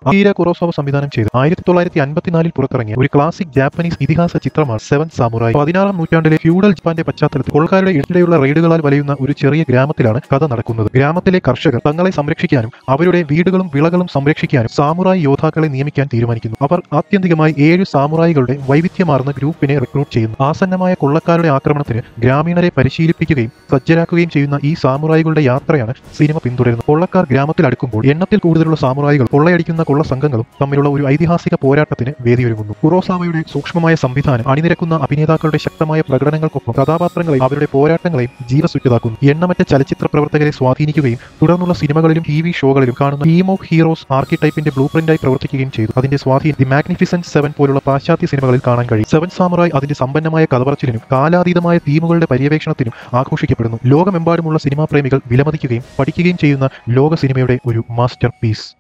അക്കീര കുറോസോവ സംവിധാനം ചെയ്ത് ആയിരത്തി തൊള്ളായിരത്തി അൻപത്തിനാലിൽ പുറത്തിറങ്ങിയ ഒരു ക്ലാസിക് ജാപ്പനീസ് ഇതിഹാസ ചിത്രമാണ് സെവൻ സാമുറായി പതിനാറാം നൂറ്റാണ്ടിലെ ഫ്യൂഡൽ ജപ്പാന്റെ പശ്ചാത്തലത്തിൽ കൊള്ളക്കാരുടെ ഇടയിലുള്ള റെയ്ഡുകളാൽ വലയുന്ന ഒരു ചെറിയ ഗ്രാമത്തിലാണ് കഥ നടക്കുന്നത് ഗ്രാമത്തിലെ കർഷകർ തങ്ങളെ സംരക്ഷിക്കാനും അവരുടെ വീടുകളും വിളകളും സംരക്ഷിക്കാനും സാമുറായി യോദ്ധാക്കളെ നിയമിക്കാൻ തീരുമാനിക്കുന്നു അവർ ആത്യന്തികമായി ഏഴ് സാമുറായികളുടെ വൈവിധ്യമാർന്ന ഗ്രൂപ്പിനെ റിക്രൂട്ട് ചെയ്യുന്നു ആസന്നമായ കൊള്ളക്കാരുടെ ആക്രമണത്തിന് ഗ്രാമീണരെ പരിശീലിപ്പിക്കുകയും സജ്ജരാക്കുകയും ചെയ്യുന്ന ഈ സാമുറായികളുടെ യാത്രയാണ് സിനിമ പിന്തുടരുന്നത് കൊള്ളക്കാർ ഗ്രാമത്തിൽ അടുക്കുമ്പോൾ എണ്ണത്തിൽ കൂടുതലുള്ള സാമുറായികൾ കൊള്ളയടിക്കുന്ന കൊള്ള സംഘങ്ങളും തമ്മിലുള്ള ഒരു ഐതിഹാസിക പോരാട്ടത്തിന് വേദിയൊരുങ്ങുന്നു കുറോസാവയുടെ സൂക്ഷ്മമായ സംവിധാനം അണിനിരക്കുന്ന അഭിനേതാക്കളുടെ ശക്തമായ പ്രകടനങ്ങൾക്കൊപ്പം കഥാപാത്രങ്ങളെയും അവരുടെ പോരാട്ടങ്ങളെയും ജീവസുറ്റതാക്കുന്നു എണ്ണമറ്റ ചലച്ചിത്ര പ്രവർത്തകരെ സ്വാധീനിക്കുകയും തുടർന്നുള്ള സിനിമകളിലും ടി വി ഷോകളിലും കാണുന്ന ടീം ഓഫ് ഹീറോസ് ആർക്കിടൈപ്പിന്റെ ബ്ലൂ പ്രിന്റായി പ്രവർത്തിക്കുകയും ചെയ്തു അതിന്റെ സ്വാധീനം ദി മാഗ്നിഫിസന്റ് സെവൻ പോലുള്ള പാശ്ചാത്യ സിനിമകളിൽ കാണാൻ കഴിയും സെവൻ സാമുറായി അതിന്റെ സമ്പന്നമായ കഥപറച്ചിലിനും കാലാതീതമായ തീമുകളുടെ പര്യവേക്ഷണത്തിനും ആഘോഷിക്കപ്പെടുന്നു ലോകമെമ്പാടുമുള്ള സിനിമാ പ്രേമികൾ വിലമതിക്കുകയും പഠിക്കുകയും ചെയ്യുന്ന ലോക സിനിമയുടെ ഒരു മാസ്റ്റർ പീസ്